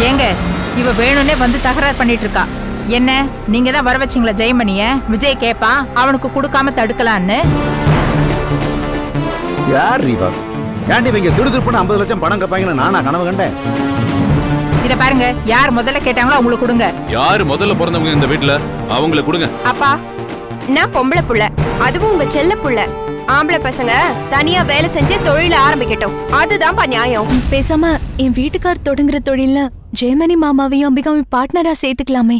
ஏங்க இவ வேணும்னே வந்து தகராறு பண்ணிட்டு இருக்கா என்ன நீங்க தான் வர வச்சீங்களா ஜெயமணிய விஜய் கேப்பான் அவனுக்கு கொடுக்காம தடுக்கலான்னு யார் ரீபா ஏன்டி இவங்க திடுதிப்புன்னு ஐம்பது லட்சம் பணம் கேட்பாங்கன்னு நானா கனவு கண்டேன் இத பாருங்க யார் முதல்ல கேட்டாங்களோ அவங்களுக்கு கொடுங்க யாரு முதல்ல பிறந்தவங்க இந்த வீட்ல அவங்கள கொடுங்க அப்பா நான் பொம்பளை புள்ள அதுவும் உங்க செல்ல புள்ள ஆம்பளை பசங்க தனியா வேலை செஞ்சு தொழில ஆரம்பிக்கட்டும் அதுதான்ப்பா நியாயம் பேசாம என் வீட்டுக்கார் தொடங்குற தொழில்ல ஜெயமணி மாமாவையும் அம்பிகாவையும் பார்ட்னரா சேர்த்துக்கலாமே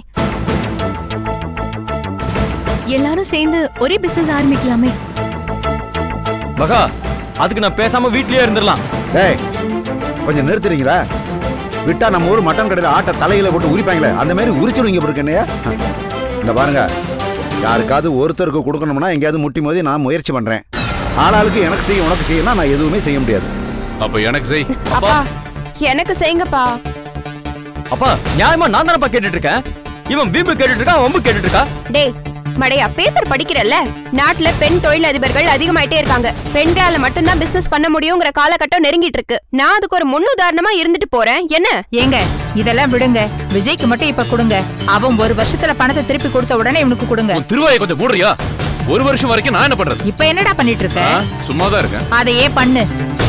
எல்லாரும் சேர்ந்து ஒரே பிசினஸ் ஆரம்பிக்கலாமே மகா அதுக்கு நான் பேசாம வீட்லயே இருந்துடலாம் டேய் கொஞ்சம் நிறுத்துறீங்களா விட்டா நம்ம ஊர் மட்டன் கடையில் ஆட்டை தலையில போட்டு உரிப்பாங்களே அந்த மாதிரி உரிச்சிருவீங்க பிறகு என்னையா இந்த பாருங்க யாருக்காவது ஒருத்தருக்கு கொடுக்கணும்னா எங்கேயாவது முட்டி மோதி நான் முயற்சி பண்றேன் ஆளாளுக்கு எனக்கு செய்ய உனக்கு செய்யணும் நான் எதுவுமே செய்ய முடியாது அப்ப எனக்கு செய் அப்பா எனக்கு செய்யுங்கப்பா அப்பா நியாயமா நான் தானப்பா கேட்டுட்டு இருக்கேன் இவன் வீம்பு கேட்டுட்டு இருக்கான் வம்பு கேட்டுட்டு இருக்கா டேய் மடையா பேப்பர் படிக்கிறல்ல நாட்டுல பெண் தொழில் அதிபர்கள் அதிகமாயிட்டே இருக்காங்க பெண்களால மட்டும்தான் பிசினஸ் பண்ண முடியுங்கிற காலகட்டம் நெருங்கிட்டு இருக்கு நான் அதுக்கு ஒரு முன்னுதாரணமா இருந்துட்டு போறேன் என்ன ஏங்க இதெல்லாம் விடுங்க விஜய்க்கு மட்டும் இப்ப கொடுங்க அவன் ஒரு வருஷத்துல பணத்தை திருப்பி கொடுத்த உடனே இவனுக்கு கொடுங்க உன் திருவாயை கொஞ்சம் மூடுறியா ஒரு வருஷம் வரைக்கும் நான் என்ன பண்றது இப்ப என்னடா பண்ணிட்டு இருக்க ஆ, சும்மாதான் இருக்கேன் அதையே பண்ணு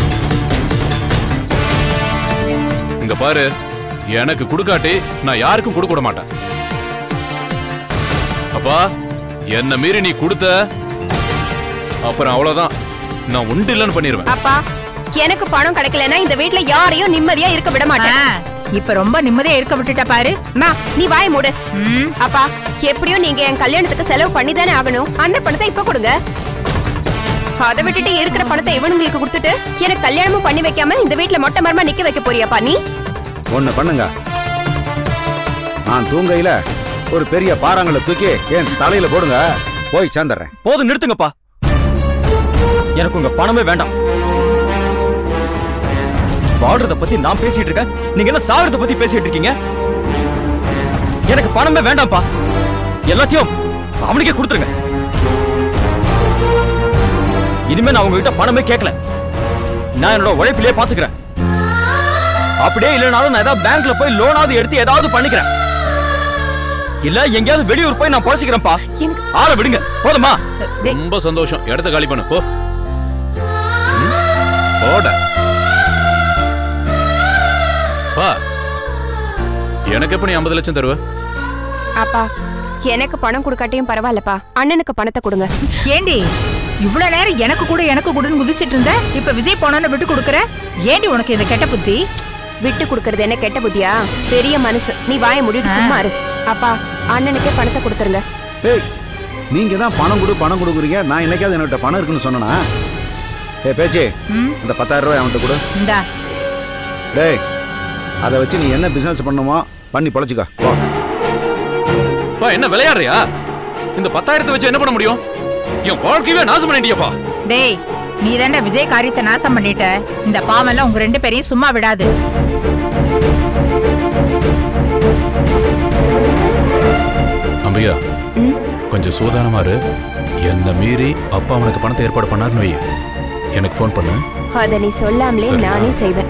இங்க பாரு எனக்கு கொடுக்காட்டி நான் யாருக்கும் கொடுக்க விட மாட்டேன் அப்பா என்ன மீறி நீ கொடுத்த அப்புறம் அவ்வளவுதான் நான் உண்டு இல்லைன்னு பண்ணிடுவேன் அப்பா எனக்கு பணம் கிடைக்கலன்னா இந்த வீட்ல யாரையும் நிம்மதியா இருக்க விட ஆ, மாட்டேன் இப்ப ரொம்ப நிம்மதியா இருக்க விட்டுட்ட பாரு அம்மா நீ வாய மூடு ம், அப்பா எப்படியும் நீங்க என் கல்யாணத்துக்கு செலவு பண்ணி தானே ஆகணும் அந்த பணத்தை இப்ப கொடுங்க அதை விட்டுட்டு இருக்கிற பணத்தை இவனுங்களுக்கு கொடுத்துட்டு எனக்கு கல்யாணமும் பண்ணி வைக்காம இந்த வீட்ல மொட்டை மரமா நிக்க வைக்க போறியாப்பா நீ ஒண்ணு பண்ணுங்க நான் தூங்கையில ஒரு பெரிய பாறாங்களை தூக்கி என் தலையில போடுங்க போய் சேர்ந்துடுறேன் போதும் நிறுத்துங்கப்பா எனக்கு உங்க பணமே வேண்டாம் வாழ்றத பத்தி நான் பேசிட்டு இருக்கேன் நீங்க என்ன சாகுறத பத்தி பேசிட்டு இருக்கீங்க எனக்கு பணமே வேண்டாம்ப்பா எல்லாத்தையும் அவனுக்கே கொடுத்துருங்க இனிமே நான் உங்ககிட்ட பணமே கேட்கல நான் என்னோட உழைப்பிலே பாத்துக்கிறேன் அப்படியே இல்லைனாலும் நான் ஏதாவது பேங்க்ல போய் லோனாவது எடுத்து ஏதாவது பண்ணிக்கிறேன் இல்ல எங்கேயாவது வெளியூர் போய் நான் பொழைச்சிக்கிறேன்ப்பா எனக்கு ஆளை விடுங்க போதுமா டேய், ரொம்ப சந்தோஷம் இடத்த காலி பண்ணு போ ம், போட பா எனக்கு எப்ப நீ ஐம்பது லட்சம் தருவ அப்பா எனக்கு பணம் கொடுக்காட்டியும் பரவாயில்லப்பா அண்ணனுக்கு பணத்தை கொடுங்க ஏண்டி இவ்வளவு நேரம் எனக்கு கூட எனக்கு கூடன்னு குதிச்சிட்டு இருந்த இப்ப விஜய் போனோன்னு விட்டு கொடுக்குற ஏண்டி உனக்கு இந்த கெட்ட புத்தி விட்டு கொடுக்கறது என்ன கெட்ட புத்தியா பெரிய மனசு நீ வாய முடிட்டு சும்மா இரு அப்பா அண்ணனுக்கே பணத்தை கொடுத்துருங்க ஏய் நீங்க தான் பணம் கொடு பணம் கொடுக்குறீங்க நான் என்னைக்காவது என்கிட்ட பணம் இருக்குன்னு சொன்னனா ஏய் பேச்சு ம், அந்த பத்தாயிரம் ரூபாய் அவன்கிட்ட கொடு இந்தா டேய் அதை வச்சு நீ என்ன பிசினஸ் பண்ணுமோ பண்ணி பொழைச்சிக்கோ போ பா என்ன விளையாடுறியா இந்த பத்தாயிரத்தை வச்சு என்ன பண்ண முடியும் என் வாழ்க்கையவே நாசம் பண்ணிட்டியப்பா டேய் நீ தாண்டா விஜய் காரியத்தை நாசம் பண்ணிட்ட இந்த பாவெல்லாம் உங்க ரெண்டு பேரையும் சும்மா விடாது அம்பியா கொஞ்சம் சூதானமா இரு என்ன மீறி அப்பா அவனுக்கு பணத்தை ஏற்பாடு பண்ணாருன்னு வை எனக்கு ஃபோன் பண்ணு அதை நீ சொல்லாமலே சரியா? நானே செய்வேன்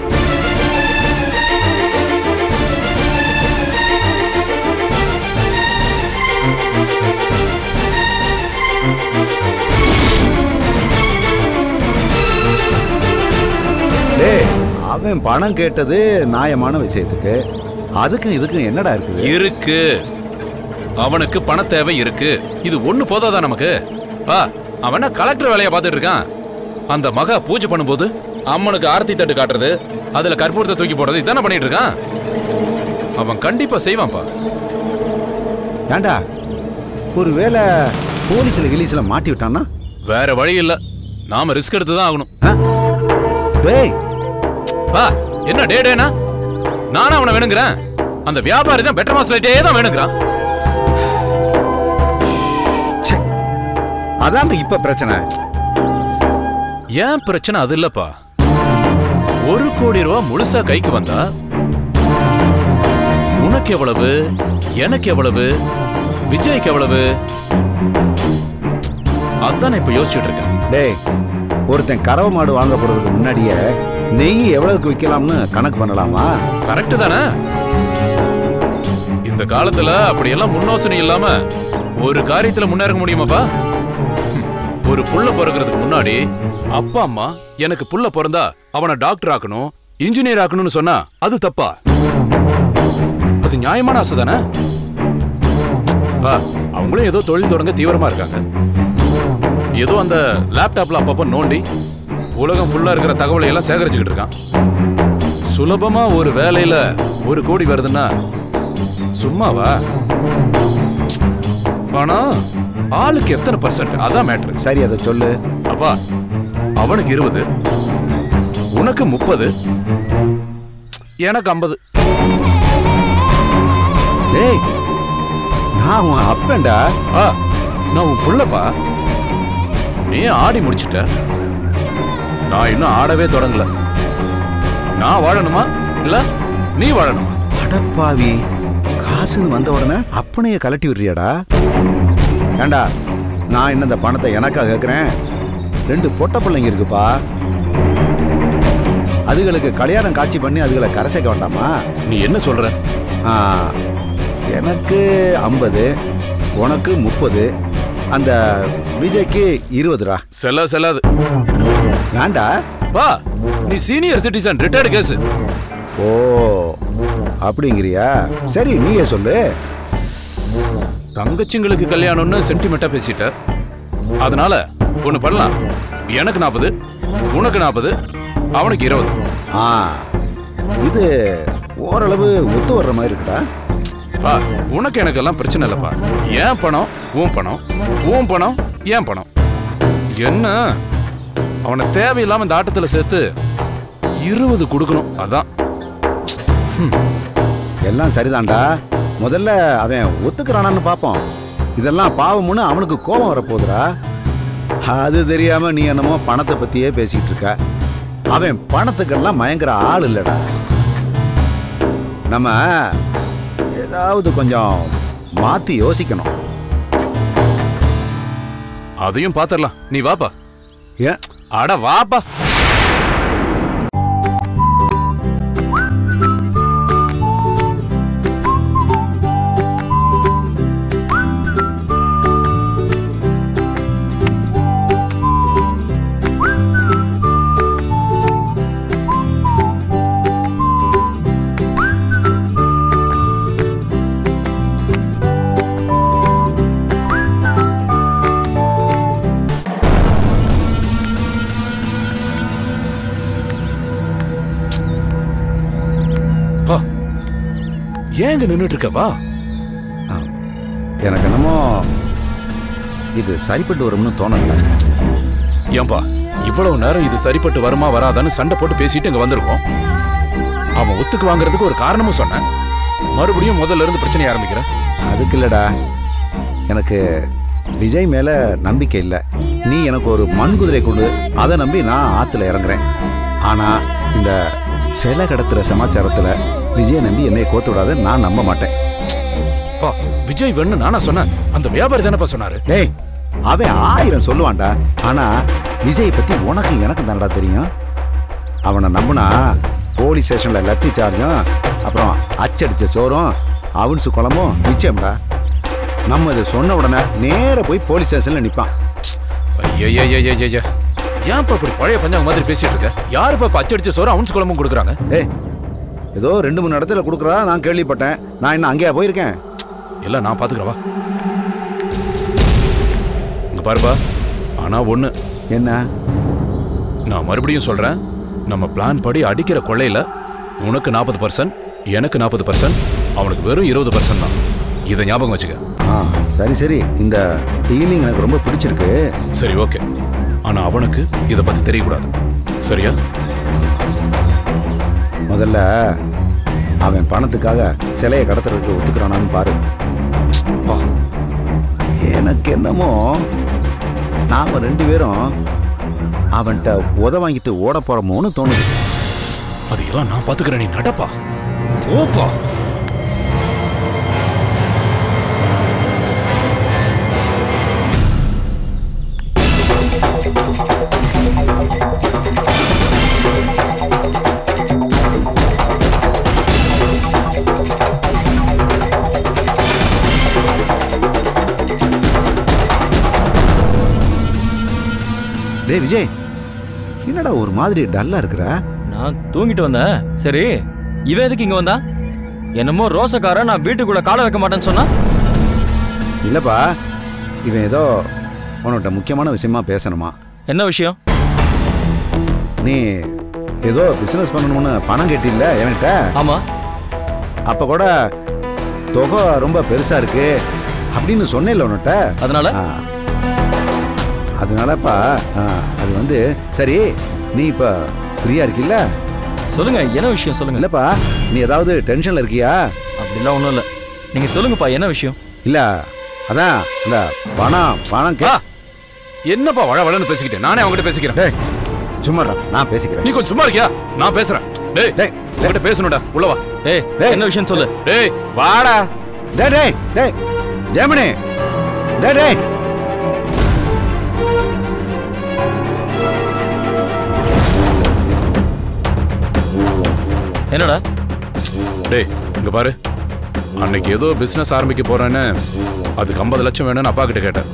டேய் அவன் பணம் கேட்டது நியாயமான விஷயத்துக்கு அதுக்கும் இதுக்கும் என்னடா இருக்குது இருக்கு அவனுக்கு பண தேவை இருக்கு இது ஒண்ணு போதாதா நமக்கு வா அவன கலெக்டர் வேலையை பார்த்துட்டு இருக்கான் அந்த மகா பூஜை பண்ணும்போது அம்மனுக்கு ஆரத்தி தட்டு காட்டுறது அதுல கற்பூரத்தை தூக்கி போடுறது இதானே பண்ணிட்டு இருக்கான் அவன் கண்டிப்பா செய்வான்ப்பா ஏண்டா ஒருவேளை போலீஸ்ல கிலீஸ்ல மாட்டி விட்டான்னா வேற வழி இல்ல நாம ரிஸ்க் எடுத்து தான் ஆகணும் ஆ? டேய் வா என்ன டே டேனா நானும் அவனை வேணுங்கிறேன் அந்த வியாபாரி தான் பெட்டர் மாஸ்லேட்டே தான் வேணுங்கிறான் ச்சே. அதான்டா இப்ப பிரச்சனை ஏன் பிரச்சனை அது இல்லப்பா ஒரு கோடி ரூபா முழுசா கைக்கு வந்தா உனக்கு எவ்வளவு எனக்கு எவ்வளவு விஜய்க்கு எவ்வளவு அதான் இப்ப யோசிச்சுட்டு இருக்கேன் டேய் ஒருத்தன் கறவை மாடு வாங்க போறதுக்கு முன்னாடியே நெய் எவ்வளவுக்கு விற்கலாம்னு கணக்கு பண்ணலாமா கரெக்ட் தானே இந்த காலத்துல அப்படியெல்லாம் முன்னோசனை இல்லாம ஒரு காரியத்துல முன்னேற முடியுமாப்பா ஹம், ஒரு புள்ள பிறக்கிறதுக்கு முன்னாடி அப்பா அம்மா எனக்கு புள்ள பிறந்தா அவனை டாக்டர் ஆக்கணும் இன்ஜினியர் ஆக்கணும்னு சொன்னா அது தப்பா அது நியாயமான ஆசை தானே பா, அவங்களும் ஏதோ தொழில் தொடங்க தீவிரமா இருக்காங்க ஏதோ அந்த லேப்டாப்ல அப்பப்ப நோண்டி உலகம் ஃபுல்லா இருக்கிற தகவலை எல்லாம் சேகரிச்சுக்கிட்டு இருக்கான் சுலபமா ஒரு வேலையில ஒரு கோடி வருதுன்னா சும்மாவா ஆனா ஆளுக்கு எத்தனை பர்சன்ட் அதான் மேட்ரு சரி அதை சொல்லு அப்பா அவனுக்கு இருபது உனக்கு முப்பது எனக்கு ஐம்பது டேய் நான் உன் அப்பேன்டா ஆ நான் உன் புள்ளப்பா நீ ஆடி முடிச்சிட்ட நான் இன்னும் ஆடவே தொடங்கல நான் வாழணுமா இல்ல நீ வாழணுமா அடப்பாவி காசுன்னு வந்த உடனே அப்பனைய கலட்டி விடுறியாடா ஏண்டா நான் என்ன இந்த பணத்தை எனக்கா கேட்குறேன் ரெண்டு பொட்ட பிள்ளைங்க இருக்குப்பா அதுகளுக்கு கல்யாணம் காட்சி பண்ணி அதுகளை கரை சேர்க்க வேண்டாமா நீ என்ன சொல்ற ஆ, எனக்கு ஐம்பது உனக்கு முப்பது அந்த விஜய்க்கு இருபதுடா செல்ல செல்லாது ஏண்டா பா நீ சீனியர் சிட்டிசன் ரிட்டையர்டு கேஸ் ஓ அப்படிங்கிறியா சரி நீயே சொல்லு தங்கச்சிங்களுக்கு கல்யாணம்னு சென்டிமெண்டா பேசிட்ட அதனால ஒண்ணு பண்ணலாம் எனக்கு நாற்பது உனக்கு நாற்பது அவனுக்கு இருபது ஆ இது ஓரளவு ஒத்து வர்ற மாதிரி இருக்குடா பா உனக்கு எனக்கு எல்லாம் பிரச்சனை இல்லப்பா ஏன் பணம் உன் பணம் உன் பணம் ஏன் பணம் என்ன அவனை தேவையில்லாம இந்த ஆட்டத்துல சேர்த்து இருபது கொடுக்கணும் அதான் எல்லாம் சரிதான்டா முதல்ல அவன் ஒத்துக்கிறானான்னு பார்ப்போம் இதெல்லாம் பாவம்னு அவனுக்கு கோபம் வரப்போகுதுடா அது தெரியாம நீ என்னமோ பணத்தை பத்தியே பேசிட்டு இருக்க அவன் பணத்துக்கெல்லாம் மயங்குற ஆள் இல்லடா நம்ம ஏதாவது கொஞ்சம் மாத்தி யோசிக்கணும் அதையும் பாத்திரலாம் நீ வாப்பா ஏன் அட வாப்பா வா ஏங்க நின்னுட்டு இருக்க வா ஆ, எனக்கு என்னமோ இது சரிப்பட்டு வரும்னு தோணல ஏன்பா இவ்வளவு நேரம் இது சரிப்பட்டு வருமா வராதான்னு சண்டை போட்டு பேசிட்டு இங்க வந்திருக்கோம் அவன் ஒத்துக்கு வாங்குறதுக்கு ஒரு காரணமும் சொன்னேன் மறுபடியும் முதல்ல இருந்து பிரச்சனை ஆரம்பிக்கிறேன் அதுக்கு இல்லடா எனக்கு விஜய் மேல நம்பிக்கை இல்லை நீ எனக்கு ஒரு மண் குதிரை கொடு அதை நம்பி நான் ஆத்துல இறங்குறேன் ஆனா இந்த சிலை கடத்துற சமாச்சாரத்துல விஜயை நம்பி என்னை கோத்து விடாத நான் நம்ப மாட்டேன் பா விஜய் வேணும் நானா சொன்னேன் அந்த வியாபாரி தானப்பா சொன்னாரு டேய் அவன் ஆயிரம் சொல்லுவான்டா ஆனா விஜய் பத்தி உனக்கு எனக்கு தானடா தெரியும் அவனை நம்புனா போலீஸ் ஸ்டேஷன்ல லத்தி சார்ஜும் அப்புறம் அச்சடிச்ச சோறும் அவன்சு குழம்பும் நிச்சயம்டா நம்ம இதை சொன்ன உடனே நேரா போய் போலீஸ் ஸ்டேஷன்ல நிப்பான் ஐயய்யய்யய்யய்ய ஏன்ப்பா இப்படி பழைய பஞ்சாங்க மாதிரி பேசிட்டு இருக்க யாருப்பா இப்ப அச்சடிச்ச சோறு அவன்ஸ் குழம்பும் கொடுக்குறாங்க ஏய் ஏதோ ரெண்டு மூணு இடத்துல கொடுக்குறா நான் கேள்விப்பட்டேன் நான் இன்னும் அங்கேயா போயிருக்கேன் எல்லாம் நான் பாத்துக்கிறவா இங்க பாருப்பா ஆனா ஒண்ணு என்ன நான் மறுபடியும் சொல்றேன் நம்ம பிளான் படி அடிக்கிற கொள்ளையில உனக்கு நாற்பது பர்சன்ட் எனக்கு நாற்பது பர்சன்ட் அவனுக்கு வெறும் இருபது பர்சன்ட் தான் இதை ஞாபகம் வச்சுக்க ஆ சரி சரி இந்த டீலிங் எனக்கு ரொம்ப பிடிச்சிருக்கு சரி ஓகே ஆனா அவனுக்கு இதை பத்தி தெரியக்கூடாது சரியா முதல்ல அவன் பணத்துக்காக சிலையை கடத்துறதுக்கு ஒத்துக்கிறானான்னு பாரு வா எனக்கு என்னமோ நாம ரெண்டு பேரும் அவன்கிட்ட உத வாங்கிட்டு ஓட போறோமோன்னு தோணுது அதையெல்லாம் நான் பாத்துக்கிறேன் நீ நடப்பா போப்பா டேய் விஜய் என்னடா ஒரு மாதிரி டல்லா இருக்கிற நான் தூங்கிட்டு வந்தேன் சரி இவன் எதுக்கு இங்க வந்தா என்னமோ ரோசக்காரன் நான் வீட்டுக்குள்ள காலை வைக்க மாட்டேன்னு சொன்னா இல்லப்பா இவன் ஏதோ உன்கிட்ட முக்கியமான விஷயமா பேசணுமா என்ன விஷயம் நீ ஏதோ பிசினஸ் பண்ணணும்னு பணம் கேட்டில்ல என்கிட்ட ஆமா அப்ப கூட தொகை ரொம்ப பெருசா இருக்கு அப்படின்னு சொன்னேன்ல உன்கிட்ட அதனால ஆ. அதனாலப்பா ஆ, அது வந்து சரி நீ இப்ப ஃப்ரீயா இருக்கில்ல சொல்லுங்க என்ன விஷயம் சொல்லுங்க இல்லப்பா நீ ஏதாவது டென்ஷன்ல இருக்கியா அப்படிலாம் ஒண்ணும் இல்ல நீங்க சொல்லுங்கப்பா என்ன விஷயம் இல்ல அதான் இந்த பணம் பணம் கே ஆ, என்னப்பா வள வளன்னு பேசிக்கிட்டேன் நானே அவங்ககிட்ட பேசிக்கிறேன் டேய் சும்மா இரு, நான் பேசிக்கிறேன் நீ கொஞ்சம் சும்மா இருக்கியா நான் பேசுறேன் டேய் டேய், உங்ககிட்ட பேசணும்டா உள்ள வா ஏய் டேய். என்ன விஷயம் சொல்லு டேய் வாடா டேய் டேய் டேய் ஜெமினி டேய் டேய் என்னடா டேய் இங்க பாரு அன்னைக்கு ஏதோ பிசினஸ் ஆரம்பிக்க போறேன்னு அதுக்கு ஐம்பது லட்சம் வேணும்னு அப்பா கிட்ட கேட்டேன்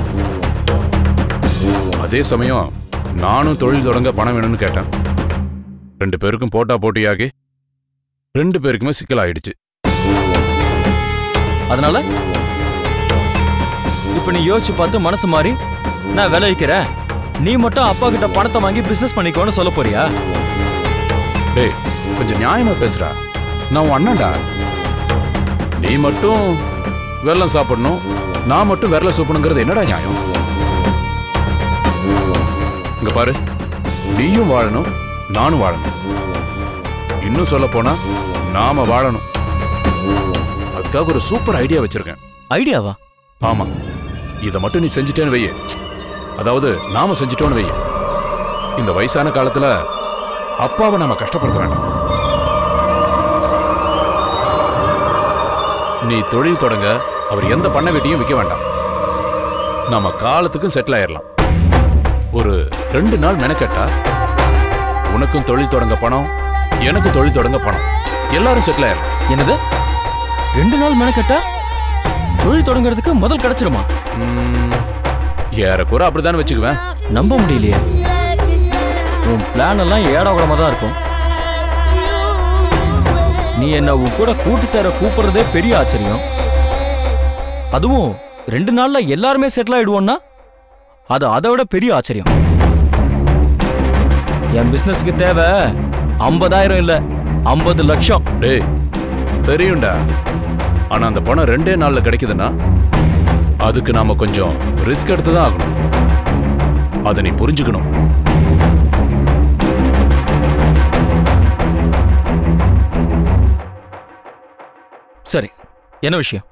அதே சமயம் நானும் தொழில் தொடங்க பணம் வேணும்னு கேட்டேன் ரெண்டு பேருக்கும் போட்டா போட்டியாகி ரெண்டு பேருக்குமே சிக்கல் ஆயிடுச்சு அதனால இப்ப நீ யோசிச்சு பார்த்து மனசு மாறி நான் விலை வைக்கிறேன் நீ மட்டும் அப்பா கிட்ட பணத்தை வாங்கி பிசினஸ் பண்ணிக்கோன்னு சொல்ல போறியா டேய் கொஞ்சம் நியாயமா பேசுடா நான் உன் அண்ணன்டா நீ மட்டும் வெல்லம் சாப்பிடணும் நான் மட்டும் விரல சூப்பணுங்கிறது என்னடா நியாயம் இங்க பாரு நீயும் வாழணும் நானும் வாழணும் இன்னும் சொல்ல போனா நாம வாழணும் அதுக்காக ஒரு சூப்பர் ஐடியா வச்சிருக்கேன் ஐடியாவா ஆமா இதை மட்டும் நீ செஞ்சுட்டேன்னு வையே அதாவது நாம செஞ்சுட்டோன்னு வையே இந்த வயசான காலத்துல அப்பாவை நாம கஷ்டப்படுத்த வேண்டாம் நீ தொழில் தொடங்க அவர் எந்த பண்ண வெட்டியும் விற்க வேண்டாம் நாம காலத்துக்கும் செட்டில் ஆயிடலாம் ஒரு ரெண்டு நாள் மெனக்கெட்டா உனக்கும் தொழில் தொடங்க பணம் எனக்கும் தொழில் தொடங்க பணம் எல்லாரும் செட்டில் ஆயிடலாம் என்னது ரெண்டு நாள் மெனக்கட்டா தொழில் தொடங்குறதுக்கு முதல் கிடைச்சிருமா ம், ஏறக்குறை அப்படித்தானே வச்சுக்குவேன் நம்ப முடியலையே உன் பிளான் எல்லாம் ஏடாகுடமா தான் இருக்கும் நீ என்ன உன் கூட கூட்டு சேர கூப்பிடுறதே பெரிய ஆச்சரியம் அதுவும் ரெண்டு நாள்ல எல்லாருமே செட்டில் ஆயிடுவோம்னா அது அதை விட பெரிய ஆச்சரியம் என் பிசினஸ்க்கு தேவை ஐம்பதாயிரம் இல்ல ஐம்பது லட்சம் டேய் தெரியும்டா ஆனா அந்த பணம் ரெண்டே நாள்ல கிடைக்குதுன்னா அதுக்கு நாம கொஞ்சம் ரிஸ்க் எடுத்து தான் ஆகணும் அதை நீ புரிஞ்சுக்கணும் சரி என்ன விஷயம்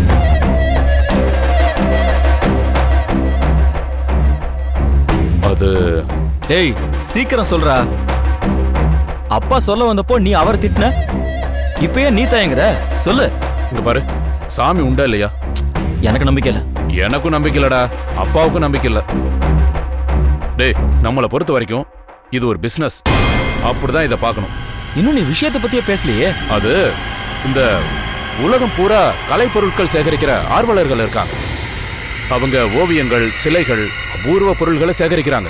அது டேய் சீக்கிரம் சொல்றா அப்பா சொல்ல வந்தப்போ நீ அவர் திட்டின இப்பயே நீ தயங்குற சொல்லு இங்க பாரு சாமி உண்டா இல்லையா எனக்கு நம்பிக்கை இல்ல எனக்கும் நம்பிக்கை இல்லடா அப்பாவுக்கும் நம்பிக்கை இல்ல டேய் நம்மளை பொறுத்த வரைக்கும் இது ஒரு பிசினஸ் அப்படிதான் இதை பார்க்கணும் இன்னும் நீ விஷயத்தை பத்தியே பேசலையே அது இந்த உலகம் பூரா கலைப்பொருட்கள் சேகரிக்கிற ஆர்வலர்கள் இருக்காங்க அவங்க ஓவியங்கள் சிலைகள் அபூர்வ பொருள்களை சேகரிக்கிறாங்க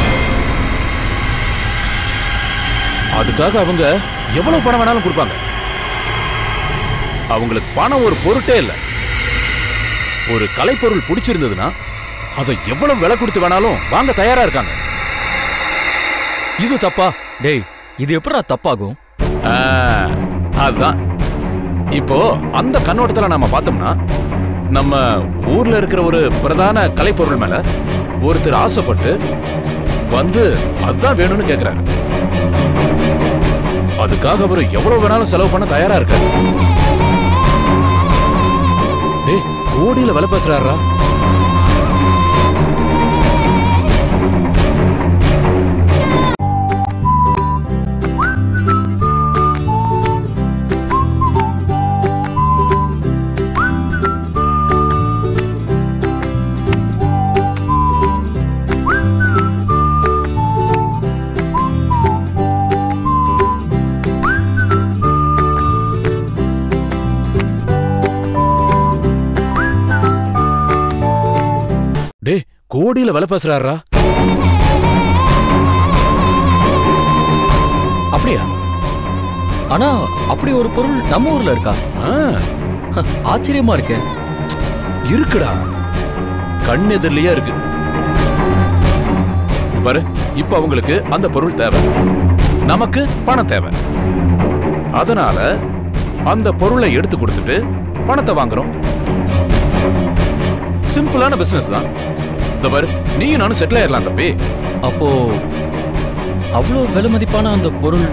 அதுக்காக அவங்க எவ்வளவு பணம் வேணாலும் கொடுப்பாங்க அவங்களுக்கு பணம் ஒரு பொருட்டே இல்லை ஒரு கலைப்பொருள் பிடிச்சிருந்ததுன்னா அதை எவ்வளவு விலை கொடுத்து வேணாலும் வாங்க தயாரா இருக்காங்க இது தப்பா டேய் இது எப்படா தப்பாகும் ஆ, அதுதான் இப்போ அந்த கண்ணோட்டத்துல நாம பார்த்தோம்னா நம்ம ஊர்ல இருக்கிற ஒரு பிரதான கலைப்பொருள் மேல ஒருத்தர் ஆசைப்பட்டு வந்து அதுதான் வேணும்னு கேக்குறாரு அதுக்காக அவர் எவ்வளவு வேணாலும் செலவு பண்ண தயாரா இருக்காரு டேய் கோடியில விலை பேசுறாரா டேய் கோடியில விலை பேசுறாரா அப்படியா ஆனா அப்படி ஒரு பொருள் நம்ம ஊர்ல இருக்கா ஆ, ஹ, ஆச்சரியமா இருக்கே இருக்குடா கண் எதிரிலேயே இருக்கு பாரு இப்ப அவங்களுக்கு அந்த பொருள் தேவை நமக்கு பணம் தேவை அதனால அந்த பொருளை எடுத்து கொடுத்துட்டு பணத்தை வாங்குறோம் சிம்பிளான பிசினஸ் தான் இந்த பாரு நீயும் நானும் செட்டில் ஆயிடலாம் தம்பி அப்போ அவ்வளோ விலை மதிப்பான அந்த பொருள்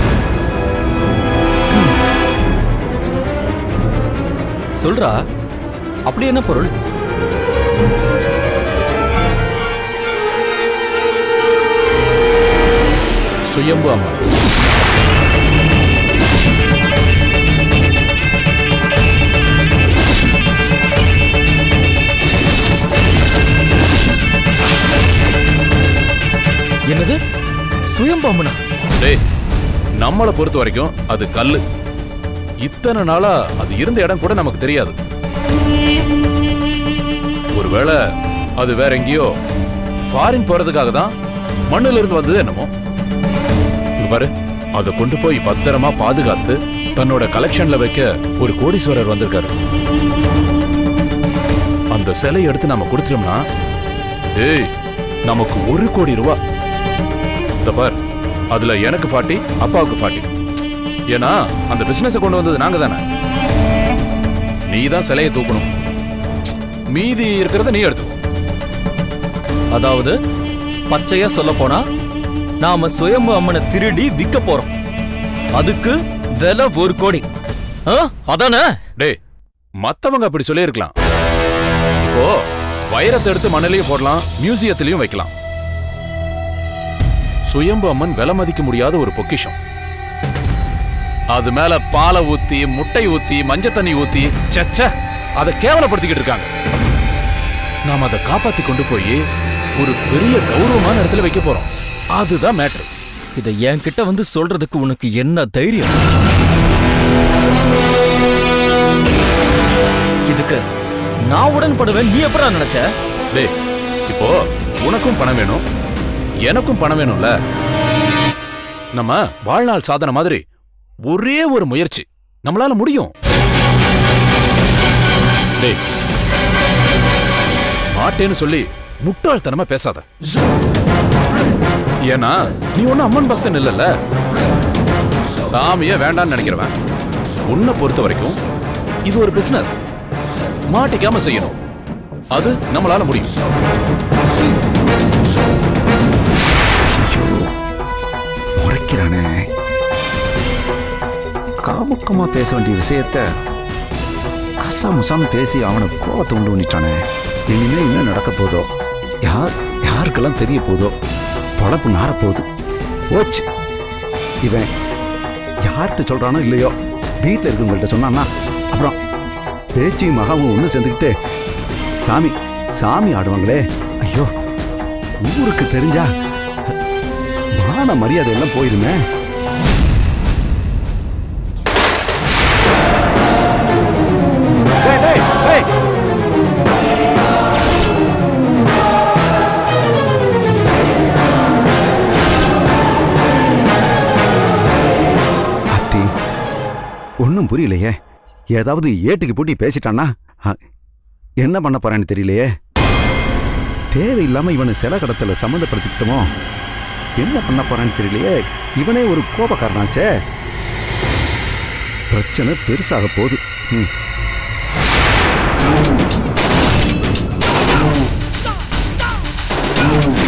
சொல்றா அப்படி என்ன பொருள் சுயம்பு அம்மா என்னது சுயம்பாம்பனா டேய் நம்மளை பொறுத்த வரைக்கும் அது கல்லு இத்தனை நாளா அது இருந்த இடம் கூட நமக்கு தெரியாது ஒருவேளை அது வேற எங்கேயோ ஃபாரின் போறதுக்காக தான் மண்ணுல இருந்து வந்தது என்னமோ இங்க பாரு அதை கொண்டு போய் பத்திரமா பாதுகாத்து தன்னோட கலெக்ஷன்ல வைக்க ஒரு கோடீஸ்வரர் வந்திருக்காரு அந்த சிலையை எடுத்து நாம கொடுத்துட்டோம்னா ஏய் நமக்கு ஒரு கோடி ரூபாய் இந்த பார் அதுல எனக்கு ஃபார்ட்டி அப்பாவுக்கு ஃபார்ட்டி ஏன்னா அந்த பிசினஸை கொண்டு வந்தது நாங்க தானே நீ தான் சிலையை தூக்கணும் மீதி இருக்கிறத நீ எடுத்துக்கோ அதாவது பச்சையா சொல்ல போனா நாம சுயம்பு அம்மனை திருடி விற்க போறோம் அதுக்கு விலை ஒரு கோடி ஆ, அதானே டேய் மத்தவங்க அப்படி சொல்லியிருக்கலாம் இப்போ வைரத்தை எடுத்து மண்ணிலையும் போடலாம் மியூசியத்திலையும் வைக்கலாம் சுயம்பு அம்மன் விலை மதிக்க முடியாத ஒரு பொக்கிஷம் அது மேல பாலை ஊத்தி முட்டை ஊத்தி மஞ்சள் தண்ணி ஊத்தி சச்ச அதை கேவலப்படுத்திக்கிட்டு இருக்காங்க நாம அதை காப்பாத்தி கொண்டு போய் ஒரு பெரிய கௌரவமான இடத்துல வைக்க போறோம் அதுதான் மேட்ரு இதை என்கிட்ட வந்து சொல்றதுக்கு உனக்கு என்ன தைரியம் இதுக்கு நான் உடன்படுவேன் நீ எப்படா நினைச்ச டேய் இப்போ உனக்கும் பணம் வேணும் எனக்கும் பணம் வேணும்ல நம்ம வாழ்நாள் சாதனை மாதிரி ஒரே ஒரு முயற்சி நம்மளால முடியும் டேய் மாட்டேன்னு சொல்லி முட்டாள்தனமா பேசாத ஏன்னா நீ ஒன்னும் அம்மன் பக்தன் இல்லல்ல சாமியே வேண்டாம்னு நினைக்கிறவன் உன்னை பொறுத்த வரைக்கும் இது ஒரு பிசினஸ் மாட்டிக்காம செய்யணும் அது நம்மளால முடியும் முறைக்கிறானே காமுக்கமா பேச வேண்டிய விஷயத்த கசாமுசான்னு பேசி அவனை கோவத்தை உண்டு பண்ணிட்டானே இனிமே என்ன நடக்க போதோ யார் யாருக்கெல்லாம் தெரிய போதோ பொழப்பு நாரப்போகுது போச்சு இவன் யார்கிட்ட சொல்றானோ இல்லையோ வீட்டில் இருக்கவங்கள்ட்ட சொன்னான்னா அப்புறம் பேச்சியும் மகாவும் ஒன்று சேர்ந்துக்கிட்டு சாமி சாமி ஆடுவாங்களே ஐயோ ஊருக்கு தெரிஞ்சா மான மரியாதை எல்லாம் போயிருமே டேய், டேய், டேய். அத்தி ஒன்றும் புரியலையே ஏதாவது ஏட்டுக்கு பூட்டி பேசிட்டான்னா அ, என்ன பண்ண போறான்னு தெரியலையே தேவையில்லாம இவனை சில கடத்தல சம்மந்தப்படுத்திக்கிட்டோமோ என்ன பண்ண போறான்னு தெரியலையே இவனே ஒரு கோபக்காரனாச்சே பிரச்சனை பெருசாக போகுது ம். ஆ